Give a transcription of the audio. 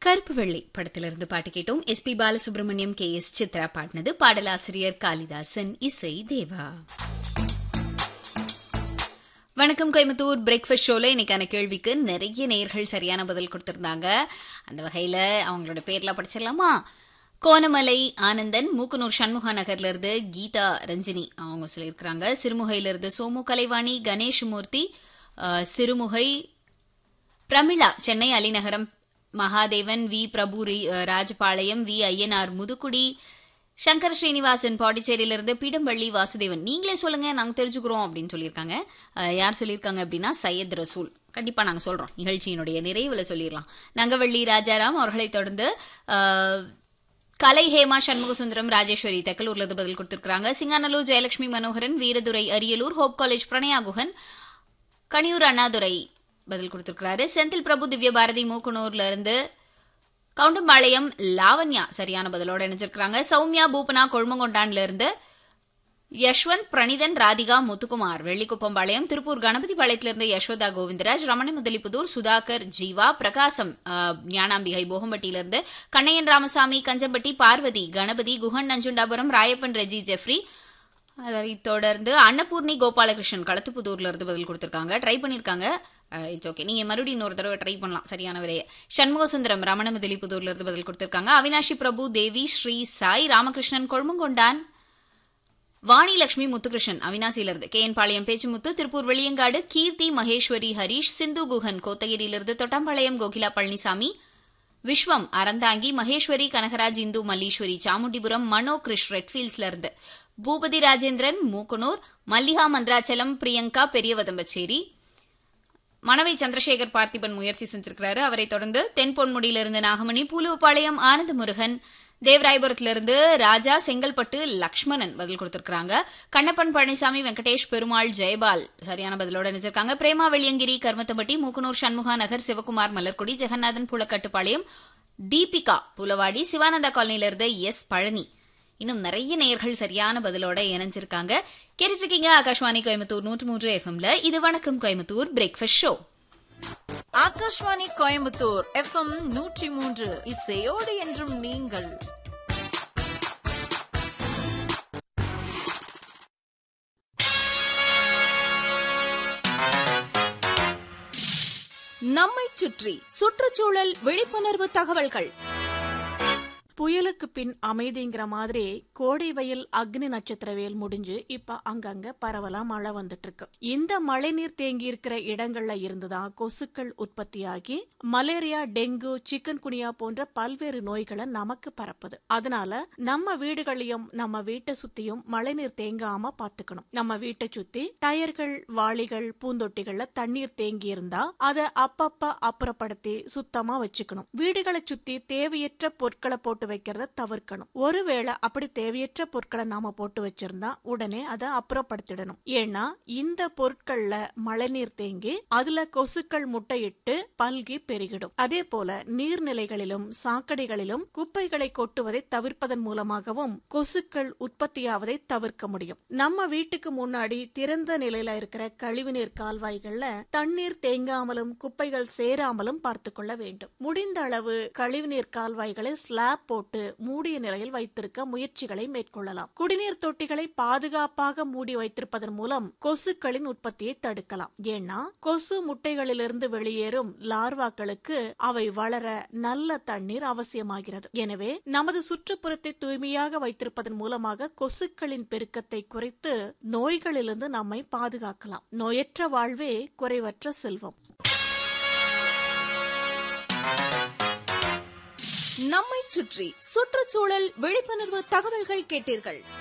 கருப்பு வெள்ளை படத்திலிருந்து பாட்டு கேட்டோம் S P Balasubrahmanyam K S Chithra பாடினது பாடலாசிரியர் காளிதாசன் இசை தேவா வணக்கம் கோயம்புத்தூர் பிரேக்ஃபாஸ்ட் ஷோல இன்னைக்கான கேள்விக்கு நிறைய நேர்கள் சரியான பதில் கொடுத்திருந்தாங்க அந்த வகையில அவங்களோட பேர்லாம் படிச்சிடலாமா கோனமலை ஆனந்தன் மூக்கனூர் சண்முகா நகர்ல இருந்து கீதா ரஞ்சினி அவங்க சொல்லியிருக்கிறாங்க சிறுமுகையில இருந்து சோமு கலைவாணி கணேஷ்மூர்த்தி அஹ், சிறுமுகை பிரமிளா சென்னை அலிநகரம் மகாதேவன் வி பிரபு ரி- அஹ், ராஜபாளையம் வி ஐயனார் முதுகுடி சங்கர் ஸ்ரீனிவாசன் பாண்டிச்சேரியிலிருந்து பீடம்பள்ளி வாசுதேவன் நீங்களே சொல்லுங்க நாங்க தெரிஞ்சுக்கிறோம் அப்படின்னு சொல்லியிருக்காங்க அஹ், யார் சொல்லியிருக்காங்க அப்படின்னா சையத் ரசூல் கண்டிப்பா நாங்க சொல்றோம் நிகழ்ச்சியினுடைய நிறைவுல சொல்லிடலாம் நங்கவள்ளி ராஜாராம் அவர்களை தொடர்ந்து அஹ், கலை ஹேமா சண்முகசுந்தரம் ராஜேஸ்வரி தெக்கலூர்ல இருந்து பதில் கொடுத்திருக்காங்க சிங்காநல்லூர் ஜெயலட்சுமி மனோகரன் வீரதுரை அரியலூர் ஹோப் காலேஜ் பிரணயா குஹன் கனியூர் அண்ணாதுரை பதில் கொடுத்திருக்கிறாரு செந்தில் பிரபு திவ்ய பாரதி மூக்கனூர்ல இருந்து கவுண்டம்பாளையம் லாவண்யா சரியான பதிலோட இணைஞ்சிருக்கிறாங்க சௌமியா பூபனா கொழுமங்கொண்டான்ல இருந்து யஷ்வந்த் பிரணிதன் ராதிகா முத்துக்குமார் வெள்ளிக்குப்பம்பாளையம் திருப்பூர் கணபதி பாளையத்திலிருந்து யசோதா கோவிந்தராஜ் ரமணி முதலிப்புதூர் சுதாகர் ஜீவா பிரகாசம் ஆஹ், ஞானாம்பிகை போகம்பட்டியிலிருந்து கண்ணையன் ராமசாமி கஞ்சம்பட்டி பார்வதி கணபதி குஹன் நஞ்சுண்டாபுரம் ராயப்பன் ரெஜி ஜெஃப்ரி அதை தொடர்ந்து அன்னபூர்ணி கோபாலகிருஷ்ணன் களத்துப்புதூர்ல இருந்து பதில் கொடுத்திருக்காங்க ட்ரை பண்ணிருக்காங்க இட்ஸ் ஓகே நீங்க மறுபடியும் இன்னொரு தடவை ட்ரை பண்ணலாம் சரியான விலையை சண்முகசுந்தரம் ரமண முதலிப்புதூர்ல இருந்து பதில் கொடுத்திருக்காங்க அவினாஷி பிரபு தேவி ஸ்ரீ சாய் ராமகிருஷ்ணன் கொழுமங்கொண்டான் வாணி லட்சுமி முத்துகிருஷ்ணன் அவினாசியில இருந்து கே என் பாளையம் பேச்சுமுத்து திருப்பூர் வெளியங்காடு கீர்த்தி மகேஸ்வரி ஹரீஷ் சிந்து குஹன் கோத்தகிரியிலிருந்து தொட்டம்பாளையம் கோகிலா பழனிசாமி விஸ்வம் அறந்தாங்கி மகேஸ்வரி கனகராஜ் இந்து மல்லீஸ்வரி சாமுண்டிபுரம் மனோ கிருஷ் ரெட்ஃபீல்ட்ஸ்ல இருந்து பூபதி ராஜேந்திரன் மூக்கனூர் மல்லிகா மந்திராச்சலம் பிரியங்கா பெரியவதம்பச்சேரி மணவை சந்திரசேகர் பார்த்திபன் முயற்சி செஞ்சிருக்கிறாரு அவரை தொடர்ந்து தென்பொன்முடியிலிருந்து நாகமணி பூலுவப்பாளையம் ஆனந்த முருகன் தேவராயபுரத்திலிருந்து ராஜா செங்கல்பட்டு லக்ஷ்மணன் பதில் கொடுத்திருக்காங்க கண்ணப்பன் பழனிசாமி வெங்கடேஷ் பெருமாள் ஜெயபால் சரியான பதிலோட நினைச்சிருக்காங்க பிரேமா வெள்ளியங்கிரி கர்மத்தம்பட்டி மூக்கனூர் சண்முகா நகர் சிவகுமார் மலர்குடி ஜெகநாதன் புலக்கட்டுப்பாளையம் தீபிகா புலவாடி சிவானந்தா காலனியிலிருந்து எஸ் பழனி இன்னும் நிறைய நேயர்கள் சரியான பதிலோட இணைஞ்சிருக்காங்க கேட்டுட்டு இருக்கீங்க ஆகாஷ்வாணி கோயம்புத்தூர் நூற்று மூன்று எஃப்எம்ல இது வணக்கம் Coimbatore breakfast show Akashvani Coimbatore FM நூற்றி மூன்று இசையோடு என்றும் நீங்கள் நம்மைச் சுற்றி சுற்றுச்சூழல் விழிப்புணர்வு தகவல்கள் புயலுக்கு பின் அமைதிங்கிற மாதிரி கோடை வெயில் அக்னி நட்சத்திர வெயில் முடிஞ்சு இப்ப அங்கங்க பரவலா மழை வந்துட்டு இருக்கு இந்த மழைநீர் தேங்கி இருக்கிற இடங்கள்ல இருந்துதான் கொசுக்கள் உற்பத்தியாகி மலேரியா டெங்கு சிக்கன் குனியா போன்ற பல்வேறு நோய்களை நமக்கு பரப்புது அதனால நம்ம வீடுகளையும் நம்ம வீட்டை சுத்தியும் மழைநீர் தேங்காம பாத்துக்கணும் நம்ம வீட்டை சுத்தி டயர்கள் வாளிகள் பூந்தொட்டிகள்ல தண்ணீர் தேங்கி இருந்தா அதை அப்பப்ப அப்புறப்படுத்தி சுத்தமா வச்சுக்கணும் வீடுகளை சுத்தி தேவையற்ற பொருட்களை போட்டு வைக்கிறத தவிர்க்கணும் ஒருவேளை அப்படி தேவையற்ற பொருட்களை நாம போட்டு வச்சிருந்தா உடனே அதை அப்புறப்படுத்திடணும் ஏன்னா இந்த பொருட்கள்ல மழைநீர் தேங்கி அதுல கொசுக்கள் முட்டையிட்டு பல்கி பெருகிடும் அதே போல நீர்நிலைகளிலும் சாக்கடைகளிலும் குப்பைகளை கொட்டுவதை தவிர்ப்பதன் மூலமாகவும் கொசுக்கள் உற்பத்தியாவதை தவிர்க்க முடியும் நம்ம வீட்டுக்கு முன்னாடி திறந்த நிலையில இருக்கிற கழிவுநீர் கால்வாய்கள்ல தண்ணீர் தேங்காமலும் குப்பைகள் சேராமலும் பார்த்து கொள்ள வேண்டும் முடிந்த அளவு கழிவுநீர் கால்வாய்களை ஸ்லாப் போட்டு மூடிய நிலையில் வைத்திருக்க முயற்சிகளை மேற்கொள்ளலாம் குடிநீர் தொட்டிகளை பாதுகாப்பாக மூடி வைத்திருப்பதன் மூலம் கொசுக்களின் உற்பத்தியை தடுக்கலாம் ஏன்னா கொசு முட்டைகளிலிருந்து வெளியேறும் லார்வாக்களுக்கு அவை வளர நல்ல தண்ணீர் அவசியமாகிறது எனவே நமது சுற்றுப்புறத்தை தூய்மையாக வைத்திருப்பதன் மூலமாக கொசுக்களின் பெருக்கத்தை குறைத்து நோய்களிலிருந்து நம்மை பாதுகாக்கலாம் நோயற்ற வாழ்வே குறைவற்ற செல்வம் நம்மைச் சுற்றி சுற்றுச்சூழல் விழிப்புணர்வு தகவல்கள் கேட்டீர்கள்